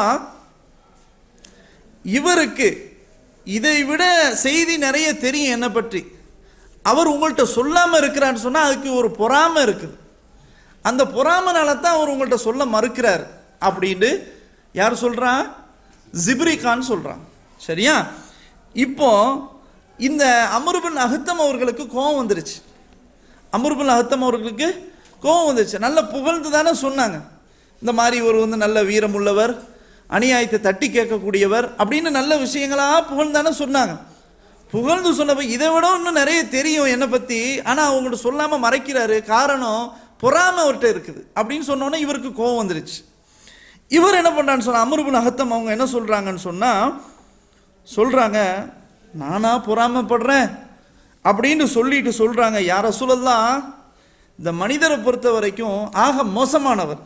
[SPEAKER 1] இவருக்கு இதை விட செய்தி நிறைய தெரியும் என்னை பற்றி அவர் உங்கள்கிட்ட சொல்லாம இருக்கிறான்னு சொன்னா அதுக்கு ஒரு பொறாமை இருக்குது அந்த பொறாமனால தான் அவர் உங்கள்கிட்ட சொல்ல மறுக்கிறார் அப்படின்னு யார் சொல்றா ஜிப்ரி கான் சொல்றான் சரியா இப்போ இந்த அமருபின் அகுத்தம் அவர்களுக்கு கோபம் வந்துருச்சு அமருபின் அகுத்தம் அவர்களுக்கு கோபம் வந்துருச்சு நல்ல புகழ்ந்து தானே சொன்னாங்க இந்த மாதிரி இவர் வந்து நல்ல வீரம் உள்ளவர் அநியாயத்தை தட்டி கேட்கக்கூடியவர் அப்படின்னு நல்ல விஷயங்களா புகழ்ந்து தானே சொன்னாங்க புகழ்ந்து சொன்னப்ப இதை விட இன்னும் நிறைய தெரியும் என்னை பற்றி ஆனால் அவங்கள்ட்ட சொல்லாமல் மறைக்கிறாரு காரணம் பொறாமை அவர்கிட்ட இருக்குது அப்படின்னு சொன்னோன்னே இவருக்கு கோவம் வந்துருச்சு இவர் என்ன பண்ணுறான்னு சொன்னா அமருபின் அகத்தம் அவங்க என்ன சொல்கிறாங்கன்னு சொன்னால் சொல்கிறாங்க நானா பொறாமைப்படுறேன் அப்படின்னு சொல்லிட்டு சொல்கிறாங்க யார சூழல்லாம் இந்த மனிதரை பொறுத்த வரைக்கும் ஆக மோசமானவர்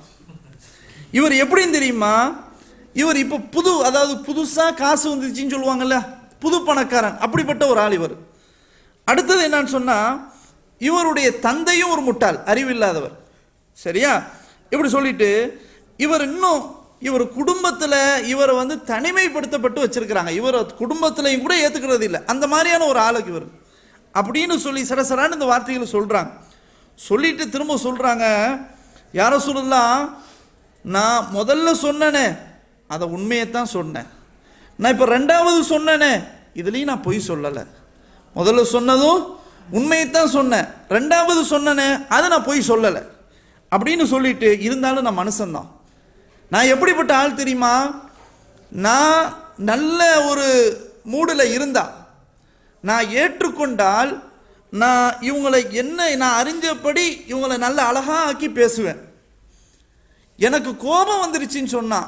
[SPEAKER 1] இவர் எப்படின்னு தெரியுமா இவர் இப்போ புது அதாவது புதுசாக காசு வந்துச்சுன்னு சொல்லுவாங்கல்ல புது பணக்காரன் அப்படிப்பட்ட ஒரு ஆள் இவர் அடுத்தது என்னன்னு சொன்னால் இவருடைய தந்தையும் ஒரு முட்டாள் அறிவில்லாதவர் சரியா இப்படி சொல்லிட்டு இவர் இன்னும் இவர் குடும்பத்தில் இவரை வந்து தனிமைப்படுத்தப்பட்டு வச்சிருக்கிறாங்க இவர் குடும்பத்திலையும் கூட ஏற்றுக்கிறது இல்லை அந்த மாதிரியான ஒரு ஆளுக்கு இவர் அப்படின்னு சொல்லி சரசரான்னு இந்த வார்த்தைகளை சொல்கிறாங்க சொல்லிட்டு திரும்ப சொல்கிறாங்க யார சொல்லலாம் நான் முதல்ல சொன்னனே அதை உண்மையை தான் சொன்னேன் நான் இப்போ ரெண்டாவது சொன்னனே இதுலேயும் நான் பொய் சொல்லலை முதல்ல சொன்னதும் உண்மையைத்தான் சொன்னேன் ரெண்டாவது சொன்னனே அதை நான் பொய் சொல்லலை அப்படின்னு சொல்லிட்டு இருந்தாலும் நான் மனுஷன்தான் நான் எப்படிப்பட்ட ஆள் தெரியுமா நான் நல்ல ஒரு மூடில் இருந்தா நான் ஏற்றுக்கொண்டால் நான் இவங்களை என்ன நான் அறிஞ்சபடி இவங்களை நல்ல அழகா ஆக்கி பேசுவேன் எனக்கு கோபம் வந்துருச்சுன்னு சொன்னா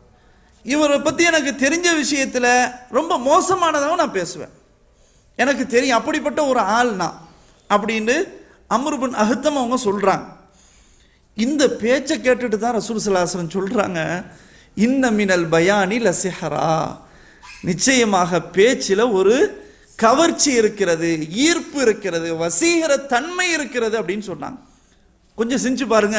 [SPEAKER 1] இவரை பற்றி எனக்கு தெரிஞ்ச விஷயத்தில் ரொம்ப மோசமானதாகவும் நான் பேசுவேன் எனக்கு தெரியும் அப்படிப்பட்ட ஒரு ஆள் நான் அப்படின்னு அம்ருபின் அஹத்தம் அவங்க சொல்கிறாங்க இந்த பேச்சை கேட்டுட்டு தான் ரசூல் சலாசலம் சொல்கிறாங்க இன்ன மினல் பயானி லசிஹரா நிச்சயமாக பேச்சில் ஒரு கவர்ச்சி இருக்கிறது ஈர்ப்பு இருக்கிறது வசீகர தன்மை இருக்கிறது அப்படின்னு சொன்னாங்க கொஞ்சம் செஞ்சு பாருங்க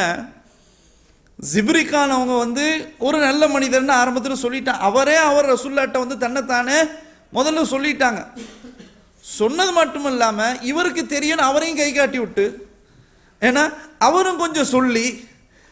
[SPEAKER 1] ஜிப்ரிகான் அவங்க வந்து ஒரு நல்ல மனிதர்னு ஆரம்பத்தில் சொல்லிட்டான் அவரே அவர் ரசுல்லாட்ட வந்து தன்னைத்தானே முதல்ல சொல்லிட்டாங்க சொன்னது மட்டும் இல்லாமல் இவருக்கு தெரியும் அவரையும் கை காட்டி விட்டு ஏன்னா அவரும் கொஞ்சம் சொல்லி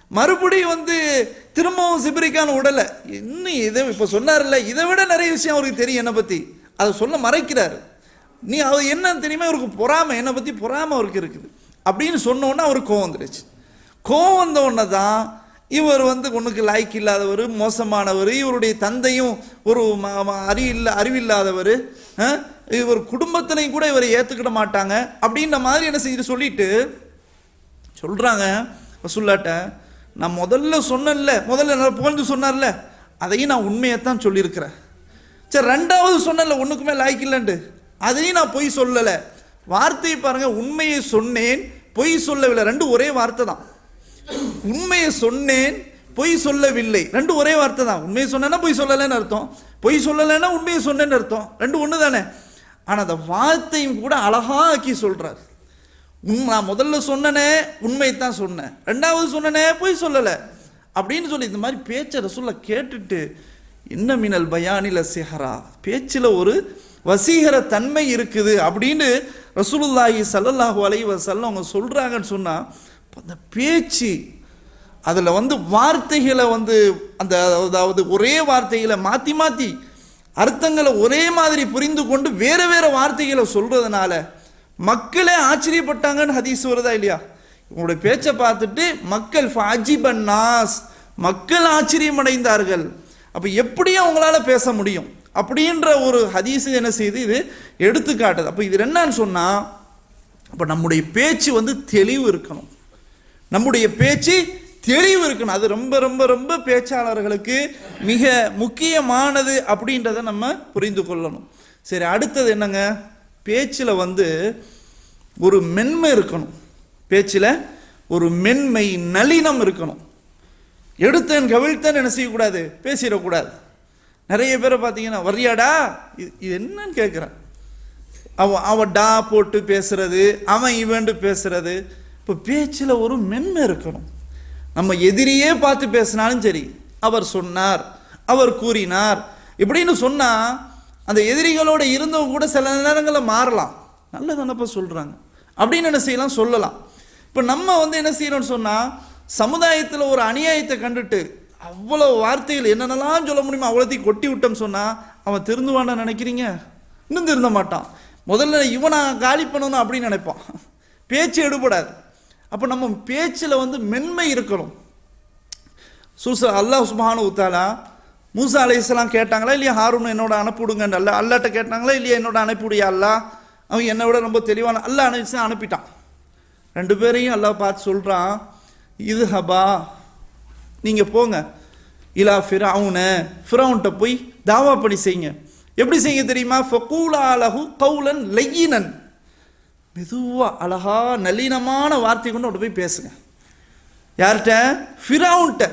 [SPEAKER 1] மறுபடியும் வந்து திரும்பவும் சிபரிக்கான உடலை இன்னும் இதை இப்போ சொன்னார்ல இதை விட நிறைய விஷயம் அவருக்கு தெரியும் என்னை பற்றி அதை சொல்ல மறைக்கிறாரு நீ அது என்னன்னு தெரியுமா அவருக்கு பொறாமை என்னை பற்றி பொறாமை அவருக்கு இருக்குது அப்படின்னு சொன்ன உடனே அவருக்கு கோவம் வந்துடுச்சு கோவம் வந்த உடனே தான் இவர் வந்து ஒன்றுக்கு லாய்க்கு இல்லாதவர் மோசமானவர் இவருடைய தந்தையும் ஒரு ம- ம- அறிவில்ல அறிவில்லாதவர் அஹ், இவர் குடும்பத்திலையும் கூட இவரை ஏற்றுக்கிட மாட்டாங்க அப்படின்ற மாதிரி என்ன செஞ்சு சொல்லிட்டு சொல்கிறாங்க ரசுல்லாட்ட நான் முதல்ல சொன்னேன்ல முதல்ல நல்லா புகழ்ந்து சொன்னார்ல அதையும் நான் உண்மையைத்தான் சொல்லியிருக்கிறேன் சரி ரெண்டாவது சொன்னேன்ல ஒன்றுக்குமே லாய்க்கு இல்லைன்ட்டு அதையும் நான் பொய் சொல்லலை வார்த்தையை பாருங்க உண்மையை சொன்னேன் பொய் சொல்லவில்லை ரெண்டு ஒரே வார்த்தை தான் உண்மையை சொன்னேன் பொய் சொல்லவில்லை ரெண்டு ஒரே வார்த்தை தான் உண்மையை சொன்னேன்னா பொய் சொல்லலைன்னு அர்த்தம் பொய் சொல்லலைன்னா உண்மையை சொன்னேன்னு அர்த்தம் ரெண்டு ஒன்று தானே ஆனால் அந்த வார்த்தையும் கூட அழகா ஆக்கி சொல்றார் உண்மை நான் முதல்ல சொன்னனே உண்மையை தான் சொன்னேன் ரெண்டாவது சொன்னனே பொய் சொல்லலை அப்படின்னு சொல்லி இந்த மாதிரி பேச்சை ரசூல்ல கேட்டுட்டு என்ன மினல் பயானில சிஹரா பேச்சில் ஒரு வசீகர தன்மை இருக்குது அப்படின்னு ரசூலுல்லாஹி ஸல்லல்லாஹு அலைஹி வஸல்லம் அவங்க சொல்றாங்கன்னு சொன்னா அந்த பேச்சு அதில் வந்து வார்த்தைகளை வந்து அந்த அதாவது ஒரே வார்த்தைகளை மாற்றி மாற்றி அர்த்தங்களை ஒரே மாதிரி புரிந்து கொண்டு வேறு வேறு வார்த்தைகளை சொல்றதுனால மக்களே ஆச்சரியப்பட்டாங்கன்னு ஹதீஸ் வருதா இல்லையா உங்களுடைய பேச்சை பார்த்துட்டு மக்கள் ஃபாஜிபன் நாஸ் மக்கள் ஆச்சரியமடைந்தார்கள் அப்போ எப்படி அவங்களால பேச முடியும் அப்படின்ற ஒரு ஹதீஸ் என்ன செய்து இது எடுத்துக்காட்டுது அப்போ இது என்னன்னு சொன்னால் அப்போ நம்முடைய பேச்சு வந்து தெளிவு இருக்கணும் நம்முடைய பேச்சு தெளிவு இருக்கணும் அது ரொம்ப ரொம்ப ரொம்ப பேச்சாளர்களுக்கு மிக முக்கியமானது அப்படின்றத நம்ம புரிந்து கொள்ளணும் சரி அடுத்தது என்னங்க பேச்சில் வந்து ஒரு மென்மை இருக்கணும் பேச்சில் ஒரு மென்மை நளினம் இருக்கணும் எடுத்தேன் கவிழ்த்தேன் என்ன செய்யக்கூடாது பேசிடக்கூடாது நிறைய பேரை பார்த்தீங்கன்னா வரியாடா இது இது என்னன்னு கேட்குறேன் அவன் அவன் டா போட்டு பேசுறது அவன் இவன்ட்டு பேசுறது இப்போ பேச்சில் ஒரு மென்மை இருக்கணும் நம்ம எதிரியே பார்த்து பேசினாலும் சரி அவர் சொன்னார் அவர் கூறினார் இப்படின்னு சொன்னா அந்த எதிரிகளோட இருந்தவங்க கூட சில நேரங்களில் மாறலாம் நல்லதானப்பா சொல்றாங்க அப்படின்னு என்ன செய்யலாம் சொல்லலாம் இப்போ நம்ம வந்து என்ன செய்யணும்னு சொன்னா சமுதாயத்தில் ஒரு அநியாயத்தை கண்டுட்டு அவ்வளோ வார்த்தைகள் என்னென்னலாம் சொல்ல முடியுமோ அவ்வளோத்தையும் கொட்டி விட்டோம்னு சொன்னா அவன் திருந்துவான்னு நினைக்கிறீங்க இன்னும் திருந்த மாட்டான் முதல்ல இவனை காலி பண்ணணும் அப்படின்னு நினைப்பான் பேச்சு எடுபடாது அப்போ நம்ம பேச்சில் வந்து மென்மை இருக்கணும் சூச அல்லாஹ் சுப்ஹானஹு உத்தாலா மூசா அலைஹிஸ்ஸலாம் கேட்டாங்களா இல்லையா ஹாரூன் என்னோட அனுப்பிவிடுங்கன்னு அல்ல அல்லாட்ட கேட்டாங்களா இல்லையா என்னோட அனுப்பிவிடியா அல்லா அவன் என்னை விட ரொம்ப தெளிவான அல்லாஹ் அனுப்பிச்சு அனுப்பிட்டான் ரெண்டு பேரையும் அல்லாஹ் பார்த்து சொல்கிறான் இது ஹபா நீங்கள் போங்க இலா ஃபிரவுன ஃபிரவுன்ட்ட போய் தாவா பணி செய்யுங்க எப்படி செய்யுங்க தெரியுமா ஃபகூலா அலஹு கவுலன் லெய்யினன் மெதுவா அழகா நளினமான வார்த்தை கொண்டு அவட்ட போய் பேசுங்க யார்கிட்ட ஃபிரவுன்ட்ட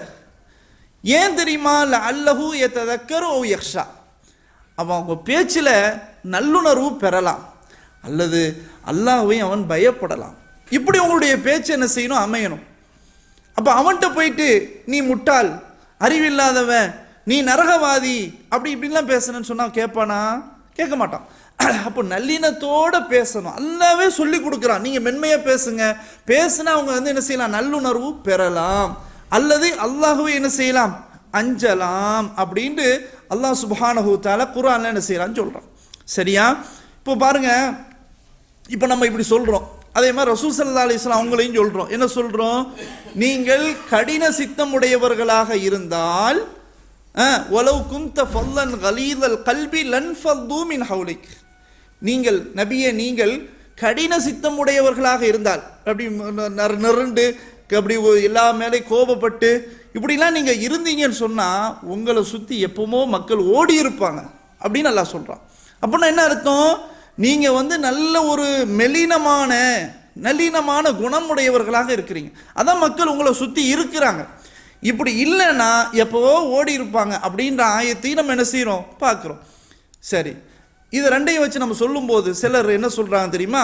[SPEAKER 1] ஏன் தெரியுமா இல்ல அல்லஹு எத்ததக்கரு ஓ யக்ஷா அவன் அவங்க பேச்சில் நல்லுணர்வு பெறலாம் அல்லது அல்லாஹ்வையும் அவன் பயப்படலாம் இப்படி உங்களுடைய பேச்சு என்ன செய்யணும் அமையணும் அப்போ அவன்கிட்ட போயிட்டு நீ முட்டாள் அறிவில்லாதவன் நீ நரகவாதி அப்படி இப்படிலாம் பேசணும்னு சொன்னா கேட்பானா கேட்க மாட்டான் அப்போ நல்லினத்தோட பேசணும் அல்லாவே சொல்லி கொடுக்குறான் நீங்க மென்மையா பேசுங்க பேசுனா அவங்க வந்து என்ன செய்யலாம் நல்லுணர்வு பெறலாம் அல்லது அல்லாஹுவை என்ன செய்யலாம் அஞ்சலாம் அப்படின்ட்டு அல்லாஹ் சுப்ஹானஹு தஆலா குர்ஆன்ல என்ன செய்யலாம்னு சொல்றான் சரியா இப்போ பாருங்க இப்போ நம்ம இப்படி சொல்றோம் அதே மாதிரி ரசூல் ஸல்லல்லாஹு அலைஹி வஸல்லம் அவங்களையும் சொல்றோம் என்ன சொல்றோம் நீங்கள் கடின சித்தம் உடையவர்களாக இருந்தால் அஹ், வலவ் குந்த ஃபல்லன் கலீதல் கல்பி லன் ஃபல்லூ மின் ஹவுலிக் நீங்கள் நபியே நீங்கள் கடின சித்தம் உடையவர்களாக இருந்தால் அப்படி ந- நறு நறுண்டு அப்படி ஒ- எல்லா மேலே கோபப்பட்டு இப்படிலாம் நீங்க இருந்தீங்கன்னு சொன்னா உங்களை சுத்தி எப்பவுமோ மக்கள் ஓடி இருப்பாங்க அப்படின்னு நல்லா சொல்றான் அப்படின்னா என்ன அர்த்தம் நீங்க வந்து நல்ல ஒரு மெலினமான நளினமான குணமுடையவர்களாக இருக்கிறீங்க அதான் மக்கள் உங்களை சுத்தி இருக்கிறாங்க இப்படி இல்லைன்னா எப்பவோ ஓடி இருப்பாங்க அப்படின்ற ஆயத்தையும் நம்ம என்ன செய்றோம் பார்க்குறோம் சரி இது ரெண்டையும் வச்சு நம்ம சொல்லும்போது சிலர் என்ன சொல்றாங்க தெரியுமா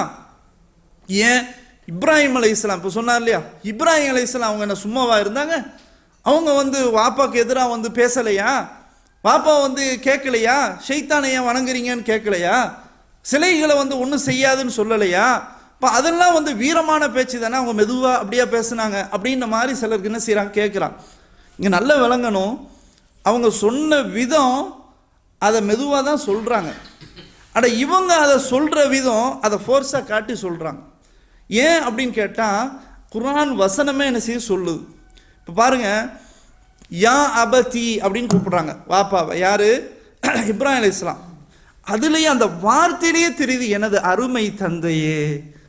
[SPEAKER 1] ஏன் இப்ராஹிம் அலைஹிஸ்ஸலாம் இப்போ சொன்னார் இல்லையா இப்ராஹிம் அலைஹிஸ்ஸலாம் அவங்க என்ன சும்மாவா இருந்தாங்க அவங்க வந்து வாப்பாக்கு எதிராக வந்து பேசலையா வாப்பா வந்து கேட்கலையா ஷைத்தானை ஏன் வணங்குறீங்கன்னு கேட்கலையா சிலைகளை வந்து ஒன்றும் செய்யாதுன்னு சொல்லலையா இப்போ அதெல்லாம் வந்து வீரமான பேச்சு தானே அவங்க மெதுவாக அப்படியே பேசுனாங்க அப்படின்ற மாதிரி சிலருக்கு என்ன செய்கிறாங்க கேட்குறாங்க இங்கே நல்லா விளங்கணும் அவங்க சொன்ன விதம் அதை மெதுவாக தான் சொல்கிறாங்க அட இவங்க அதை சொல்கிற விதம் அதை ஃபோர்ஸாக காட்டி சொல்கிறாங்க ஏன் அப்படின்னு கேட்டால் குர்ஆன் வசனமே என்ன செய்ய சொல்லுது இப்போ பாருங்க யா அபதி அப்படின்னு கூப்பிடுறாங்க வாப்பாவை யாரு இப்ராஹிம் அலைஹிஸ் இஸ்லாம் அதுலேயே அந்த வார்த்தையிலேயே தெரியுது எனது அருமை தந்தையே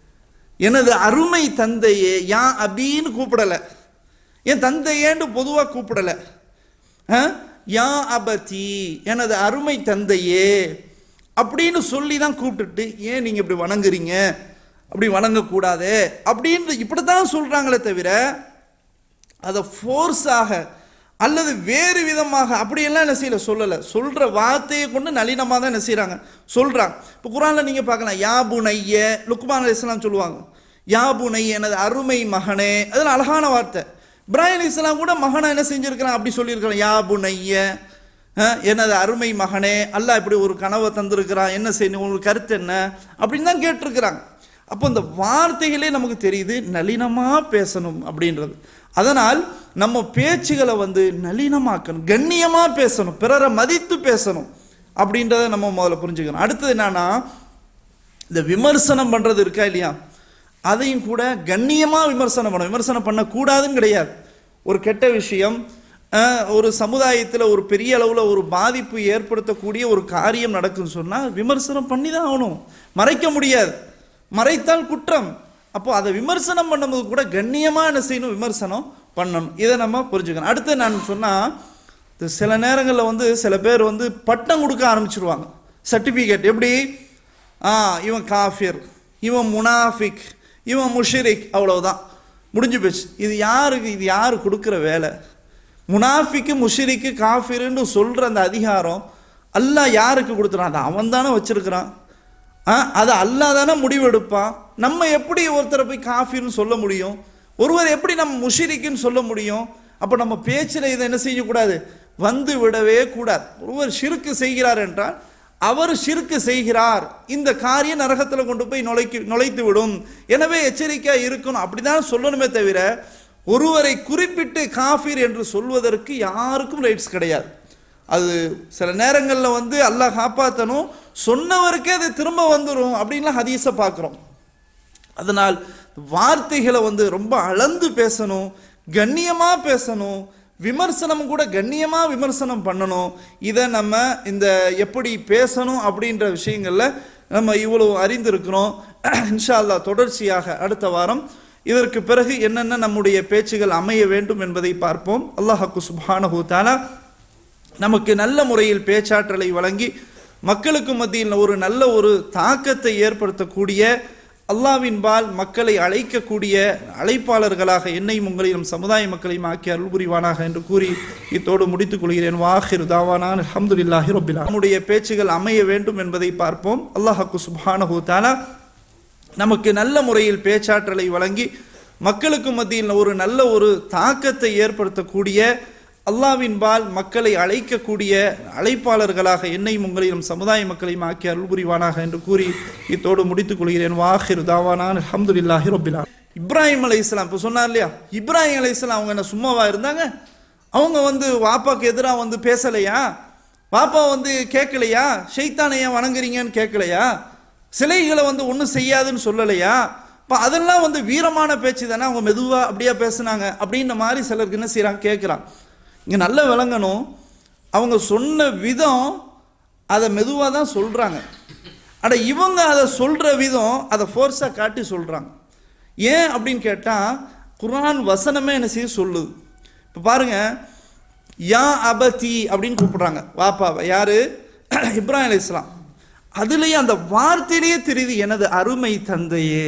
[SPEAKER 1] எனது அருமை தந்தையே யா அபின்னு கூப்பிடலை என் தந்தையேன்னு பொதுவாக கூப்பிடலை ஆ? யா அபதி எனது அருமை தந்தையே அப்படின்னு சொல்லி தான் கூப்பிட்டுட்டு ஏன் நீங்கள் இப்படி வணங்குறீங்க அப்படி வணங்கக்கூடாது அப்படின்னு இப்படி தான் சொல்கிறாங்களே தவிர அதை ஃபோர்ஸாக அல்லது வேறு விதமாக அப்படியெல்லாம் என்ன செய்யல சொல்லலை சொல்கிற வார்த்தையை கொண்டு நளினமாக தான் என்ன செய்கிறாங்க சொல்கிறாங்க இப்போ குரானில் நீங்கள் பார்க்கலாம் யாபு நைய லுக்மான் அலிஸ்லாம் சொல்லுவாங்க யாபு நைய எனது அருமை மகனே அதெல்லாம் அழகான வார்த்தை இப்ராஹிம் அலிஸ்லாம் கூட மகனை என்ன செஞ்சுருக்கிறான் அப்படி சொல்லியிருக்கிறான் யாபு நைய அஹ், எனது அருமை மகனே அல்லாஹ் இப்படி ஒரு கனவை தந்திருக்கிறான் என்ன செய்யணும் உங்களுக்கு கருத்து என்ன அப்படின்னு தான் கேட்டிருக்கிறாங்க அப்போ இந்த வார்த்தைகளே நமக்கு தெரியுது நளினமாக பேசணும் அப்படின்றது அதனால் நம்ம பேச்சுகளை வந்து நளினமாக்கணும் கண்ணியமாக பேசணும் பிறரை மதித்து பேசணும் அப்படின்றத நம்ம முதல்ல புரிஞ்சுக்கணும் அடுத்தது என்னன்னா இந்த விமர்சனம் பண்ணுறது இருக்கா இல்லையா அதையும் கூட கண்ணியமாக விமர்சனம் பண்ணணும் விமர்சனம் பண்ணக்கூடாதுன்னு கிடையாது ஒரு கெட்ட விஷயம் அஹ், ஒரு சமுதாயத்தில் ஒரு பெரிய அளவில் ஒரு பாதிப்பு ஏற்படுத்தக்கூடிய ஒரு காரியம் நடக்குன்னு சொன்னால் விமர்சனம் பண்ணி தான் ஆகணும் மறைக்க முடியாது மறைத்தால் குற்றம் அப்போ அதை விமர்சனம் பண்ணும்போது கூட கண்ணியமாக என்ன செய்யணும் விமர்சனம் பண்ணணும் இதை நம்ம புரிஞ்சுக்கணும் அடுத்து நான் சொன்னால் சில நேரங்களில் வந்து சில பேர் வந்து பட்டம் கொடுக்க ஆரம்பிச்சிருவாங்க சர்டிஃபிகேட் எப்படி ஆ இவன் காஃபிர் இவன் முனாஃபிக் இவன் முஷிரிக் அவ்வளவுதான் முடிஞ்சு போச்சு இது யாருக்கு இது யார் கொடுக்குற வேலை முனாஃபிக்கு முஷிரிக்கு காஃபிருன்னு சொல்கிற அந்த அதிகாரம் அல்லாஹ் யாருக்கு கொடுத்துறான் அதை அவன் தானே வச்சிருக்கிறான் ஆ அதை அல்லாஹ் தானே முடிவெடுப்பான் நம்ம எப்படி ஒருத்தரை போய் காஃபின்னு சொல்ல முடியும் ஒருவர் எப்படி நம்ம முஷிரிக்குன்னு சொல்ல முடியும் அப்போ நம்ம பேச்சில் இதை என்ன செய்யக்கூடாது வந்து விடவே கூடாது ஒருவர் ஷிருக்கு செய்கிறார் என்றால் அவர் ஷிருக்கு செய்கிறார் இந்த காரியம் நரகத்தில் கொண்டு போய் நுழைக்கு நுழைத்து விடும் எனவே எச்சரிக்கையாக இருக்கணும் அப்படிதான் சொல்லணுமே தவிர ஒருவரை குறிப்பிட்டு காஃபிர் என்று சொல்வதற்கு யாருக்கும் ரைட்ஸ் கிடையாது அது சில நேரங்களில் வந்து அல்லாஹ் காப்பாற்றணும் சொன்னவருக்கே அது திரும்ப வந்துடும் அப்படின்லாம் ஹதீஸை பார்க்குறோம் அதனால் வார்த்தைகளை வந்து ரொம்ப அளந்து பேசணும் கண்ணியமாக பேசணும் விமர்சனம் கூட கண்ணியமாக விமர்சனம் பண்ணணும் இதை நம்ம இந்த எப்படி பேசணும் அப்படின்ற விஷயங்களில் நம்ம இவ்வளவு அறிந்திருக்கிறோம் இன்ஷா அல்லாஹ் தொடர்ச்சியாக அடுத்த வாரம் இதற்கு பிறகு என்னென்ன நம்முடைய பேச்சுகள் அமைய வேண்டும் என்பதை பார்ப்போம் அல்லாஹாக்கு சுப்ஹானஹு தஆலா நமக்கு நல்ல முறையில் பேச்சாற்றலை வழங்கி மக்களுக்கு மத்தியில் ஒரு நல்ல ஒரு தாக்கத்தை ஏற்படுத்தக்கூடிய அல்லாவின் பால் மக்களை அழைக்கக்கூடிய அழைப்பாளர்களாக என்னையும் உங்களையும் சமுதாய மக்களையும் ஆக்கி அருள் புரிவானாக என்று கூறி இத்தோடு முடித்துக் கொள்கிறேன் வாஹிர் தாவானான் அல்ஹம்துலில்லாஹி ரப்பில் ஆலமீன். நம்முடைய பேச்சுகள் அமைய வேண்டும் என்பதை பார்ப்போம் அல்லாஹாக்கு சுப்ஹானஹு தஆலா நமக்கு நல்ல முறையில் பேச்சாற்றலை வழங்கி மக்களுக்கு மத்தியில் ஒரு நல்ல ஒரு தாக்கத்தை ஏற்படுத்தக்கூடிய அல்லாவின் பால் மக்களை அழைக்கக்கூடிய அழைப்பாளர்களாக என்னையும் உங்களையும் சமுதாய மக்களையும் ஆக்கி அருள் புரிவானாக என்று கூறி இத்தோடு முடித்துக் கொள்கிறேன் வாஹிர் தாவானான் அல்ஹம்துலில்லாஹி ரப்பில் ஆலமீன். இப்ராஹிம் அலை இஸ்லாம் இப்போ சொன்னார் இல்லையா இப்ராஹிம் அலை இஸ்லாம் அவங்க என்ன சும்மாவா இருந்தாங்க அவங்க வந்து வாப்பாக்கு எதிராக வந்து பேசலையா வாப்பா வந்து கேட்கலையா ஷைத்தானை ஏன் வணங்குறீங்கன்னு கேட்கலையா சிலைகளை வந்து ஒன்றும் செய்யாதுன்னு சொல்லலையா இப்போ அதெல்லாம் வந்து வீரமான பேச்சு தானே அவங்க மெதுவாக அப்படியே பேசுனாங்க அப்படின்ற மாதிரி சிலருக்கு என்ன செய்கிறாங்க கேட்குறான் இங்கே நல்லா விளங்கணும் அவங்க சொன்ன விதம் அதை மெதுவாக தான் சொல்கிறாங்க அட இவங்க அதை சொல்கிற விதம் அதை ஃபோர்ஸாக காட்டி சொல்கிறாங்க ஏன் அப்படின்னு கேட்டால் குர்ஆன் வசனமே என்ன செய்ய சொல்லுது இப்போ பாருங்க யா அபதி அப்படின்னு கூப்பிடுறாங்க வாப்பாவை யாரு இப்ராஹிம் அலைஹிஸ் இஸ்லாம் அதுலேயே அந்த வார்த்தையிலேயே தெரியுது எனது அருமை தந்தையே